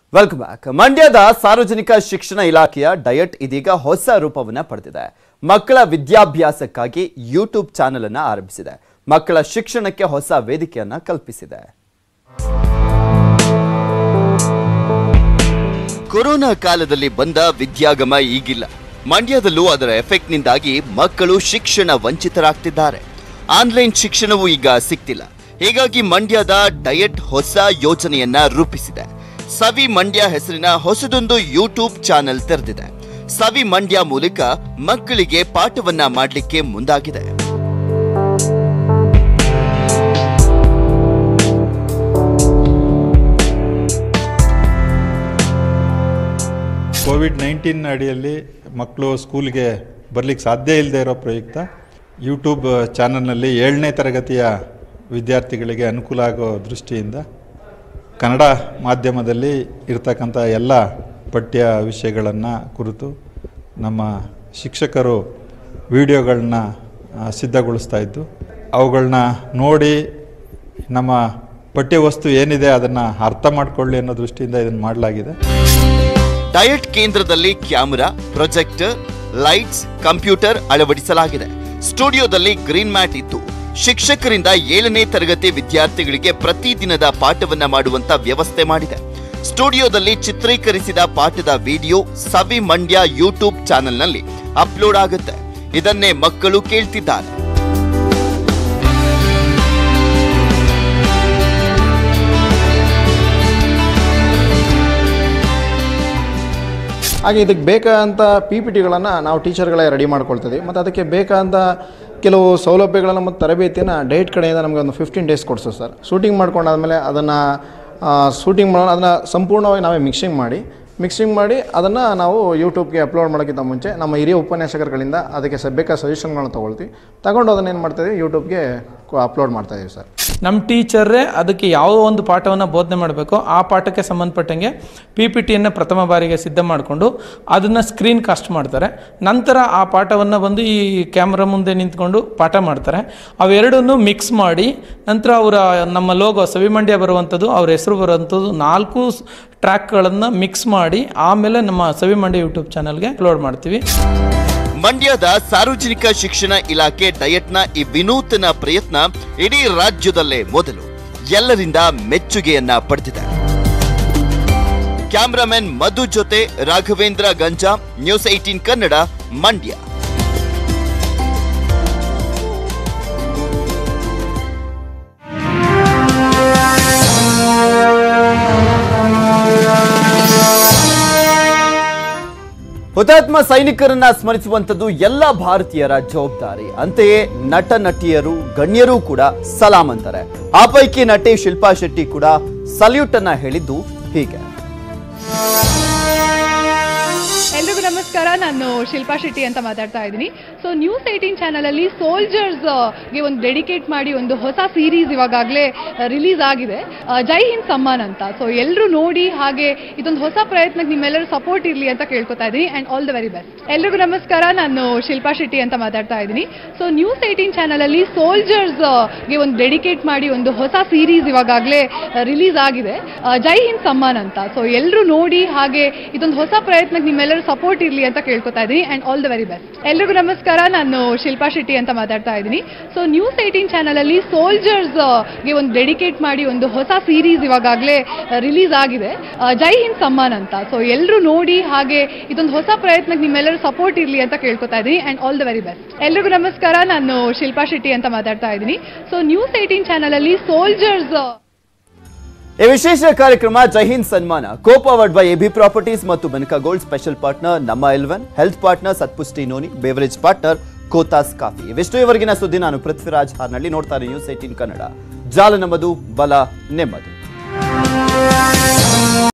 welcome back ಮಂಡ್ಯದ ಸಾರ್ವಜನಿಕ ಶಿಕ್ಷಣ ಇಲಾಖೆಯ ಡಯಟ್ ಇದೀಗ ಹೊಸ ರೂಪವನ್ನ ಪಡೆದಿದೆ ಮಕ್ಕಳ ವಿದ್ಯಾಭ್ಯಾಸಕ್ಕಾಗಿ ಯೂಟ್ಯೂಬ್ ಚಾನೆಲ್ ಅನ್ನ ಆರಂಭಿಸಿದೆ ಮಕ್ಕಳ ಶಿಕ್ಷಣಕ್ಕೆ ಹೊಸ ವೇದಿಕೆಯನ್ನ ಕಲ್ಪಿಸಿದೆ ಕೊರೋನಾ ಕಾಲದಲ್ಲಿ ಬಂದ ವಿದ್ಯಾಗಮ ಈಗಿಲ್ಲ ಮಂಡ್ಯದಲ್ಲೂ ಅದರ ಎಫೆಕ್ಟ್ನಿಂದಾಗಿ ಮಕ್ಕಳು ಶಿಕ್ಷಣ ವಂಚಿತರಾಗ್ತಿದ್ದಾರೆ ಆನ್ಲೈನ್ ಶಿಕ್ಷಣವೂ ಈಗ ಸಿಗ್ತಿಲ್ಲ ಹೀಗಾಗಿ ಮಂಡ್ಯದ ಡಯಟ್ ಹೊಸ ಯೋಜನೆಯನ್ನ ರೂಪಿಸಿದೆ ಸವಿ ಮಂಡ್ಯ ಹೆಸರಿನ ಹೊಸದೊಂದು ಯೂಟ್ಯೂಬ್ ಚಾನೆಲ್ ತೆರೆದಿದೆ ಸವಿ ಮಂಡ್ಯ ಮೂಲಕ ಮಕ್ಕಳಿಗೆ ಪಾಠವನ್ನ ಮಾಡಲಿಕ್ಕೆ ಮುಂದಾಗಿದೆ ಕೋವಿಡ್ ನೈನ್ಟೀನ್ ಅಡಿಯಲ್ಲಿ ಮಕ್ಕಳು ಸ್ಕೂಲ್ಗೆ ಬರಲಿಕ್ಕೆ ಸಾಧ್ಯ ಇಲ್ಲದೆ ಇರೋ ಪ್ರಯುಕ್ತ ಯೂಟ್ಯೂಬ್ ಚಾನಲ್ನಲ್ಲಿ ಏಳನೇ ತರಗತಿಯ ವಿದ್ಯಾರ್ಥಿಗಳಿಗೆ ಅನುಕೂಲ ಆಗೋ ದೃಷ್ಟಿಯಿಂದ ಕನ್ನಡ ಮಾಧ್ಯಮದಲ್ಲಿ ಇರ್ತಕ್ಕಂಥ ಎಲ್ಲ ಪಠ್ಯ ವಿಷಯಗಳನ್ನು ಕುರಿತು ನಮ್ಮ ಶಿಕ್ಷಕರು ವಿಡಿಯೋಗಳನ್ನ ಆ, ಸಿದ್ಧಗೊಳಿಸ್ತಾ ಇದ್ದು ಅವುಗಳನ್ನ ನೋಡಿ ನಮ್ಮ ಪಠ್ಯವಸ್ತು ಏನಿದೆ ಅದನ್ನು ಅರ್ಥ ಮಾಡಿಕೊಳ್ಳಿ ಅನ್ನೋ ದೃಷ್ಟಿಯಿಂದ ಇದನ್ನು ಮಾಡಲಾಗಿದೆ ಡಯಟ್ ಕೇಂದ್ರದಲ್ಲಿ ಕ್ಯಾಮೆರಾ ಪ್ರೊಜೆಕ್ಟರ್ ಲೈಟ್ಸ್ ಕಂಪ್ಯೂಟರ್ ಅಳವಡಿಸಲಾಗಿದೆ ಸ್ಟುಡಿಯೋದಲ್ಲಿ ಗ್ರೀನ್ ಮ್ಯಾಟ್ ಇದ್ದು ಶಿಕ್ಷಕರಿಂದ ಏಳನೇ ತರಗತಿ ವಿದ್ಯಾರ್ಥಿಗಳಿಗೆ ಪ್ರತಿದಿನದ ಪಾಠವನ್ನ ಮಾಡುವಂತ ವ್ಯವಸ್ಥೆ ಮಾಡಿದೆ ಸ್ಟುಡಿಯೋದಲ್ಲಿ ಚಿತ್ರೀಕರಿಸಿದ ಪಾಠದ ವಿಡಿಯೋ ಸವಿ ಮಂಡ್ಯ ಯೂಟ್ಯೂಬ್ ಚಾನೆಲ್ನಲ್ಲಿ ಅಪ್ಲೋಡ್ ಆಗುತ್ತೆ ಇದನ್ನೇ ಮಕ್ಕಳು ಕೇಳ್ತಿದ್ದಾರೆ ಹಾಗೆ ಇದಕ್ಕೆ ಬೇಕಾದಂಥ ಪಿ ಪಿ ಟಿಗಳನ್ನು ನಾವು ಟೀಚರ್ಗಳೇ ರೆಡಿ ಮಾಡ್ಕೊಳ್ತಿದ್ದೀವಿ ಮತ್ತು ಅದಕ್ಕೆ ಬೇಕಾದಂಥ ಕೆಲವು ಸೌಲಭ್ಯಗಳನ್ನು ಮತ್ತು ತರಬೇತಿಯನ್ನು ಡೇಟ್ ಕಡೆಯಿಂದ ನಮಗೆ ಒಂದು ಫಿಫ್ಟೀನ್ ಡೇಸ್ ಕೊಡಿಸು ಸರ್ ಶೂಟಿಂಗ್ ಮಾಡ್ಕೊಂಡಾದ್ಮೇಲೆ ಅದನ್ನು ಶೂಟಿಂಗ್ ಮಾಡೋ ಅದನ್ನು ಸಂಪೂರ್ಣವಾಗಿ ನಾವೇ ಮಿಕ್ಸಿಂಗ್ ಮಾಡಿ ಮಿಕ್ಸಿಂಗ್ ಮಾಡಿ ಅದನ್ನು ನಾವು ಯೂಟ್ಯೂಬ್ಗೆ ಅಪ್ಲೋಡ್ ಮಾಡೋಕ್ಕಿಂತ ಮುಂಚೆ ನಮ್ಮ ಹಿರಿಯ ಉಪನ್ಯಾಸಕರುಗಳಿಂದ ಅದಕ್ಕೆ ಸ ಬೇಕಾದ ಸಜೆಷನ್ಗಳನ್ನ ತೊಗೊಳ್ತೀವಿ ತಗೊಂಡು ಅದನ್ನು ಏನು ಮಾಡ್ತಾಯಿದ್ದೀವಿ ಯೂಟ್ಯೂಬ್ಗೆ ಅಪ್ಲೋಡ್ ಮಾಡ್ತಾಯಿದ್ದೀವಿ ಸರ್ ನಮ್ಮ ಟೀಚರೇ ಅದಕ್ಕೆ ಯಾವ ಒಂದು ಪಾಠವನ್ನು ಬೋಧನೆ ಮಾಡಬೇಕು ಆ ಪಾಠಕ್ಕೆ ಸಂಬಂಧಪಟ್ಟಂಗೆ ಪಿ ಪಿ ಟಿಯನ್ನು ಪ್ರಥಮ ಬಾರಿಗೆ ಸಿದ್ಧ ಮಾಡಿಕೊಂಡು ಅದನ್ನು ಸ್ಕ್ರೀನ್ ಕಾಸ್ಟ್ ಮಾಡ್ತಾರೆ ನಂತರ ಆ ಪಾಠವನ್ನು ಬಂದು ಈ ಕ್ಯಾಮ್ರಾ ಮುಂದೆ ನಿಂತ್ಕೊಂಡು ಪಾಠ ಮಾಡ್ತಾರೆ ಅವೆರಡನ್ನು ಮಿಕ್ಸ್ ಮಾಡಿ ನಂತರ ಅವರ ನಮ್ಮ ಲೋಗೋ ಸವಿಮಂಡ್ಯ ಬರುವಂಥದ್ದು ಅವ್ರ ಹೆಸರು ಬರುವಂಥದ್ದು ನಾಲ್ಕು ಟ್ರ್ಯಾಕ್ಗಳನ್ನು ಮಿಕ್ಸ್ ಮಾಡಿ ಆಮೇಲೆ ನಮ್ಮ ಸವಿಮಂಡ್ಯ ಯೂಟ್ಯೂಬ್ ಚಾನಲ್ಗೆ ಅಪ್ಲೋಡ್ ಮಾಡ್ತೀವಿ ಮಂಡ್ಯದ ಸಾರ್ವಜನಿಕ ಶಿಕ್ಷಣ ಇಲಾಖೆ ಡಯಟ್ನ ಈ ವಿನೂತನ ಪ್ರಯತ್ನ ಇಡೀ ರಾಜ್ಯದಲ್ಲೇ ಮೊದಲು ಎಲ್ಲರಿಂದ ಮೆಚ್ಚುಗೆಯನ್ನ ಪಡೆದಿದೆ ಕ್ಯಾಮ್ರಾಮನ್ ಮಧು ಜೊತೆ ರಾಘವೇಂದ್ರ ಗಂಜಾ ನ್ಯೂಸ್ ಏಟೀನ್ ಕನ್ನಡ ಮಂಡ್ಯ ಹುತಾತ್ಮ ಸೈನಿಕರನ್ನ ಸ್ಮರಿಸುವಂತದ್ದು ಎಲ್ಲ ಭಾರತೀಯರ ಜವಾಬ್ದಾರಿ ಅಂತೆಯೇ ನಟ ನಟಿಯರು ಗಣ್ಯರು ಕೂಡ ಸಲಾಂ ಅಂತಾರೆ ಆ ಪೈಕಿ ನಟಿ ಶಿಲ್ಪಾ ಶೆಟ್ಟಿ ಕೂಡ ಸಲ್ಯೂಟ್ ಅನ್ನ ಹೇಳಿದ್ದು ಹೀಗೆ ಎಲ್ರಿಗೂ ನಮಸ್ಕಾರ ನಾನು ಶಿಲ್ಪಾ ಶೆಟ್ಟಿ ಅಂತ ಮಾತಾಡ್ತಾ ಇದ್ದೀನಿ ಸೊ ನ್ಯೂಸ್ ಏಯ್ಟೀನ್ ಚಾನಲಲ್ಲಿ ಸೋಲ್ಜರ್ಸ್ಗೆ ಒಂದು ಡೆಡಿಕೇಟ್ ಮಾಡಿ ಒಂದು ಹೊಸ ಸೀರೀಸ್ ಇವಾಗಲೇ ರಿಲೀಸ್ ಆಗಿದೆ ಆ, ಜೈ ಹಿಂದ್ ಸಮ್ಮಾನ್ ಅಂತ ಸೊ ಎಲ್ಲರೂ ನೋಡಿ ಹಾಗೆ ಇದೊಂದು ಹೊಸ ಪ್ರಯತ್ನಕ್ಕೆ ನಿಮ್ಮೆಲ್ಲರೂ ಸಪೋರ್ಟ್ ಇರಲಿ ಅಂತ ಕೇಳ್ಕೊತಾ ಇದ್ದೀನಿ and all the very best ಎಲ್ರಿಗೂ ನಮಸ್ಕಾರ ನಾನು ಶಿಲ್ಪಾ ಶೆಟ್ಟಿ ಅಂತ ಮಾತಾಡ್ತಾ ಇದ್ದೀನಿ ಸೊ ನ್ಯೂಸ್ ಏಯ್ಟೀನ್ ಚಾನಲಲ್ಲಿ ಸೋಲ್ಜರ್ಸ್ಗೆ ಒಂದು ಡೆಡಿಕೇಟ್ ಮಾಡಿ ಒಂದು ಹೊಸ ಸೀರೀಸ್ ಇವಾಗಲೇ ರಿಲೀಸ್ ಆಗಿದೆ ಆ, ಜೈ ಹಿಂದ್ ಸಮ್ಮಾನ್ ಅಂತ ಸೊ ಎಲ್ಲರೂ ನೋಡಿ ಹಾಗೆ ಇದೊಂದು ಹೊಸ ಪ್ರಯತ್ನಕ್ಕೆ ನಿಮ್ಮೆಲ್ಲರೂ ಸಪೋರ್ಟ್ ಇರಲಿ ಅಂತ ಕೇಳ್ಕೊತಾ ಇದ್ದೀನಿ and all the very best ಎಲ್ರಿಗೂ ನಮಸ್ಕಾರ ನಾನು ಶಿಲ್ಪಾ ಶೆಟ್ಟಿ ಅಂತ ಮಾತಾಡ್ತಾ ಇದ್ದೀನಿ ಸೊ ನ್ಯೂಸ್ ಏಯ್ಟೀನ್ ಚಾನಲಲ್ಲಿ ಸೋಲ್ಜರ್ಸ್ಗೆ ಒಂದು ಡೆಡಿಕೇಟ್ ಮಾಡಿ ಒಂದು ಹೊಸ ಸೀರೀಸ್ ಇವಾಗಲೇ ರಿಲೀಸ್ ಆಗಿದೆ ಆ, ಜೈ ಹಿಂದ್ ಸಮ್ಮಾನ್ ಅಂತ ಸೊ ಎಲ್ಲರೂ ನೋಡಿ ಹಾಗೆ ಇದೊಂದು ಹೊಸ ಪ್ರಯತ್ನಕ್ಕೆ ನಿಮ್ಮೆಲ್ಲರೂ ಸಪೋರ್ಟ್ ಇರಲಿ ಅಂತ ಕೇಳ್ಕೊತಾ ಇದ್ದೀನಿ and all the very best ಎಲ್ರಿಗೂ ನಮಸ್ಕಾರ ನಾನು ಶಿಲ್ಪಾ ಶೆಟ್ಟಿ ಅಂತ ಮಾತಾಡ್ತಾ ಇದ್ದೀನಿ ಸೊ ನ್ಯೂಸ್ ಏಯ್ಟೀನ್ ಚಾನಲಲ್ಲಿ ಸೋಲ್ಜರ್ಸ್ ಈ ವಿಶೇಷ ಕಾರ್ಯಕ್ರಮ ಜೈಹಿಂದ್ ಸನ್ಮಾನ co powered by AB properties ಮತ್ತು ಬೆನಕಾ ಗೋಲ್ಡ್ ಸ್ಪೆಷಲ್ ಪಾರ್ಟ್ನರ್ ನಮ್ಮ ಎಲ್ವನ್ health partner Satpushti noni beverage partner Kothas coffee ಇವಿಷ್ಟು ಇವರೆಗಿನ ಸುದ್ದಿ ನಾನು ಪೃಥ್ವಿರಾಜ್ ಹಾರ್ನಳ್ಳಿ ನೋಡ್ತಾರೆ ನ್ಯೂಸ್ ಏಟೀನ್ ಕನ್ನಡ ಜಾಲ ನಮ್ಮದು ಬಲ ನೆಮ್ಮದು